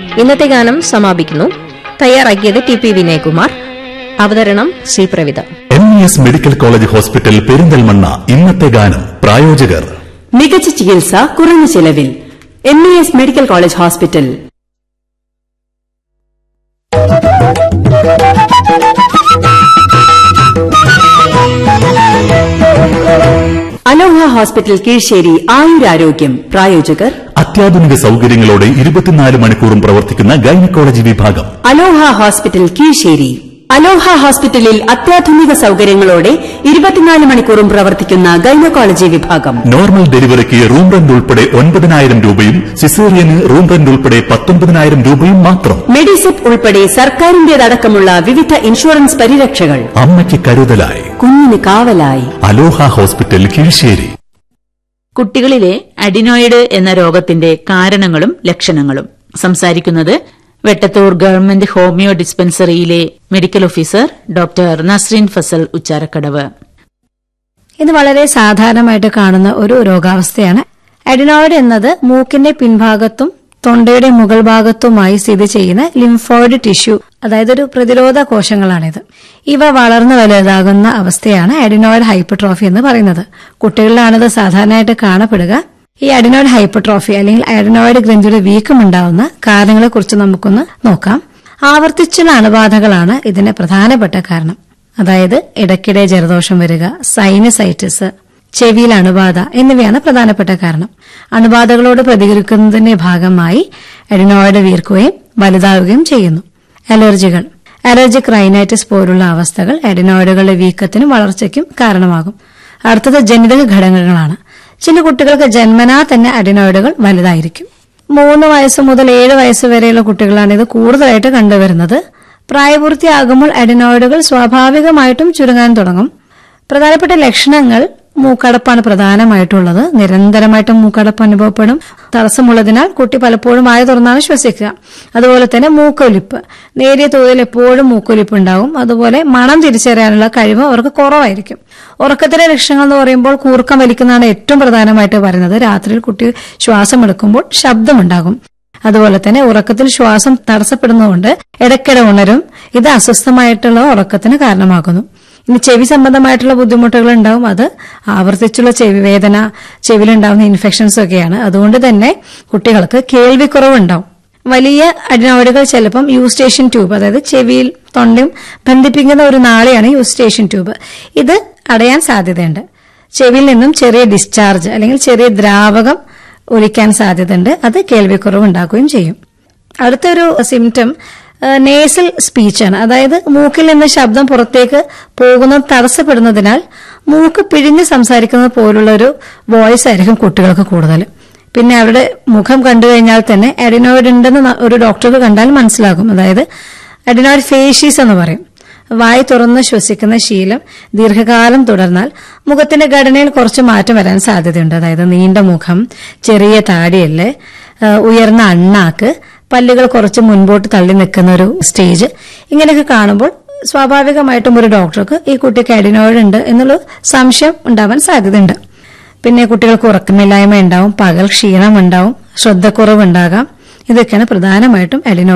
ഇന്നത്തെ ഗാനം സമാപിക്കുന്നു തയ്യാറാക്കിയത് ടി പി വിനയകുമാർ അവതരണം C Pravitha M E S medical college hospital Perinthalmanna ഇന്നത്തെ ഗാനം പ്രായോജകർ മികച്ച ചികിത്സ കുറഞ്ഞ ചിലവിൽ M E S medical college hospital Aloha hospital Keezhissery ആയുരാരോഗ്യം പ്രായോജകർ അത്യാധുനിക സൗകര്യങ്ങളോടെ ഇരുപത്തിനാല് മണിക്കൂറും പ്രവർത്തിക്കുന്ന ഗൈനക്കോളജി വിഭാഗം അലോഹ ഹോസ്പിറ്റൽ കീഴ്ശ്ശേരി അലോഹ ഹോസ്പിറ്റലിൽ അത്യാധുനിക സൗകര്യങ്ങളോടെ ഇരുപത്തിനാല് മണിക്കൂറും പ്രവർത്തിക്കുന്ന ഗൈനക്കോളജി വിഭാഗം നോർമൽ ഡെലിവറിക്ക് റൂം റെന്റ് ഉൾപ്പെടെ ഒൻപതിനായിരം രൂപയും സിസേറിയന് റൂം റെന്റ് ഉൾപ്പെടെ പത്തൊൻപതിനായിരം രൂപയും മാത്രം മെഡിസെപ്പ് ഉൾപ്പെടെ സർക്കാരിന്റേതടക്കമുള്ള വിവിധ ഇൻഷുറൻസ് പരിരക്ഷകൾ അമ്മയ്ക്ക് കരുതലായി കുഞ്ഞിന് കാവലായി അലോഹ ഹോസ്പിറ്റൽ കീഴ്ശ്ശേരി കുട്ടികളിലെ അഡിനോയിഡ് എന്ന രോഗത്തിന്റെ കാരണങ്ങളും ലക്ഷണങ്ങളും സംസാരിക്കുന്നത് വെട്ടത്തൂർ ഗവൺമെന്റ് ഹോമിയോ ഡിസ്പെൻസറിയിലെ medical officer doctor Nasreen Fazal Ucharakkadavu ഇത് വളരെ സാധാരണമായിട്ട് കാണുന്ന ഒരു രോഗാവസ്ഥയാണ് അഡിനോയിഡ് എന്നത് മൂക്കിന്റെ പിൻഭാഗത്തും തൊണ്ടയുടെ മുകൾ ഭാഗത്തുമായി സ്ഥിതി ചെയ്യുന്ന ലിംഫോയിഡ് ടിഷ്യൂ അതായത് ഒരു പ്രതിരോധ കോശങ്ങളാണിത് ഇവ വളർന്നു വലുതാകുന്ന അവസ്ഥയാണ് അഡിനോയിഡ് ഹൈപ്പർട്രോഫി എന്ന് പറയുന്നത് കുട്ടികളിലാണിത് സാധാരണയായിട്ട് കാണപ്പെടുക ഈ അഡിനോയിഡ് ഹൈപ്പർട്രോഫി അല്ലെങ്കിൽ അഡിനോയിഡ് ഗ്രന്ഥിയുടെ വീക്കം ഉണ്ടാവുന്ന കാരണങ്ങളെക്കുറിച്ച് നമുക്കൊന്ന് നോക്കാം ആവർത്തിച്ചുള്ള അണുബാധകളാണ് ഇതിന് പ്രധാനപ്പെട്ട കാരണം അതായത് ഇടയ്ക്കിടെ ജലദോഷം വരിക സൈനസൈറ്റിസ് ചെവിയിൽ അണുബാധ എന്നിവയാണ് പ്രധാനപ്പെട്ട കാരണം അണുബാധകളോട് പ്രതികരിക്കുന്നതിന്റെ ഭാഗമായി അഡിനോയിഡ് വീർക്കുകയും വലുതാവുകയും ചെയ്യുന്നു അലർജികൾ അലർജിക് റൈനൈറ്റിസ് പോലുള്ള അവസ്ഥകൾ അഡിനോയിഡുകളുടെ വീക്കത്തിനും വളർച്ചയ്ക്കും കാരണമാകും അടുത്തത് ജനിതക ഘടകങ്ങളാണ് ചില കുട്ടികൾക്ക് ജന്മനാ തന്നെ അഡിനോയിഡുകൾ വലുതായിരിക്കും മൂന്ന് വയസ്സ് മുതൽ ഏഴ് വയസ്സ് വരെയുള്ള കുട്ടികളാണ് ഇത് കൂടുതലായിട്ട് കണ്ടുവരുന്നത് പ്രായപൂർത്തിയാകുമ്പോൾ അഡിനോയിഡുകൾ സ്വാഭാവികമായിട്ടും ചുരുങ്ങാൻ തുടങ്ങും പ്രധാനപ്പെട്ട ലക്ഷണങ്ങൾ മൂക്കടപ്പാണ് പ്രധാനമായിട്ടുള്ളത് നിരന്തരമായിട്ട് മൂക്കടപ്പ് അനുഭവപ്പെടും തടസ്സമുള്ളതിനാൽ കുട്ടി പലപ്പോഴും വായ തുറന്നാണ് ശ്വസിക്കുക അതുപോലെ തന്നെ മൂക്കൊലിപ്പ് നേരിയ തോതിൽ എപ്പോഴും മൂക്കൊലിപ്പ് ഉണ്ടാവും അതുപോലെ മണം തിരിച്ചറിയാനുള്ള കഴിവ് അവർക്ക് കുറവായിരിക്കും ഉറക്കത്തിലെ ലക്ഷണങ്ങൾ എന്ന് പറയുമ്പോൾ കൂർക്കം വലിക്കുന്നതാണ് ഏറ്റവും പ്രധാനമായിട്ട് പറയുന്നത് രാത്രിയിൽ കുട്ടി ശ്വാസം എടുക്കുമ്പോൾ ശബ്ദമുണ്ടാകും അതുപോലെ തന്നെ ഉറക്കത്തിൽ ശ്വാസം തടസ്സപ്പെടുന്നതുകൊണ്ട് ഇടയ്ക്കിടെ ഉണരും ഇത് അസ്വസ്ഥമായിട്ടുള്ള ഉറക്കത്തിന് കാരണമാകുന്നു ഇനി ചെവി സംബന്ധമായിട്ടുള്ള ബുദ്ധിമുട്ടുകൾ ഉണ്ടാവും അത് ആവർത്തിച്ചുള്ള ചെവി വേദന ചെവിയിലുണ്ടാവുന്ന ഇൻഫെക്ഷൻസ് ഒക്കെയാണ് അതുകൊണ്ട് തന്നെ കുട്ടികൾക്ക് കേൾവിക്കുറവ് ഉണ്ടാവും വലിയ അഡിനോയിഡുകൾ ചിലപ്പം യൂസ്റ്റേഷൻ ട്യൂബ് അതായത് ചെവിയിൽ തൊണ്ടയും ബന്ധിപ്പിക്കുന്ന ഒരു നാളെയാണ് യൂസ്റ്റേഷൻ ട്യൂബ് ഇത് അടയാൻ സാധ്യതയുണ്ട് ചെവിയിൽ നിന്നും ചെറിയ ഡിസ്ചാർജ് അല്ലെങ്കിൽ ചെറിയ ദ്രാവകം ഒലിക്കാൻ സാധ്യതയുണ്ട് അത് കേൾവിക്കുറവ് ഉണ്ടാക്കുകയും ചെയ്യും അടുത്തൊരു സിംറ്റം നേസൽ സ്പീച്ചാണ് അതായത് മൂക്കിൽ നിന്ന് ശബ്ദം പുറത്തേക്ക് പോകുന്നത് തടസ്സപ്പെടുന്നതിനാൽ മൂക്ക് പിഴിഞ്ഞ് സംസാരിക്കുന്നത് പോലുള്ള ഒരു വോയിസ് ആയിരിക്കും കുട്ടികൾക്ക് കൂടുതൽ പിന്നെ അവരുടെ മുഖം കണ്ടു കഴിഞ്ഞാൽ തന്നെ അഡിനോയിഡ് ഉണ്ടെന്ന് ന- ഒരു ഡോക്ടർക്ക് കണ്ടാൽ മനസ്സിലാകും അതായത് അഡിനോയിഡ് ഫേഷീസ് എന്ന് പറയും വായി തുറന്ന് ശ്വസിക്കുന്ന ശീലം ദീർഘകാലം തുടർന്നാൽ മുഖത്തിന്റെ ഘടനയിൽ കുറച്ച് മാറ്റം വരാൻ സാധ്യതയുണ്ട് അതായത് നീണ്ട മുഖം ചെറിയ താടിയല് ആ, ഉയർന്ന അണ്ണാക്ക് പല്ലുകൾ കുറച്ച് മുൻപോട്ട് തള്ളി നിൽക്കുന്ന ഒരു സ്റ്റേജ് ഇങ്ങനെയൊക്കെ കാണുമ്പോൾ സ്വാഭാവികമായിട്ടും ഒരു ഡോക്ടർക്ക് ഈ കുട്ടിക്ക് അഡിനോയിഡ് ഉണ്ട് എന്നുള്ള സംശയം ഉണ്ടാവാൻ സാധ്യതയുണ്ട് പിന്നെ കുട്ടികൾക്ക് ഉറക്കമില്ലായ്മ ഉണ്ടാവും പകൽ ക്ഷീണം ഉണ്ടാവും ശ്രദ്ധക്കുറവ് ഉണ്ടാകാം ഇതൊക്കെയാണ് പ്രധാനമായിട്ടും അഡിനോയിഡ്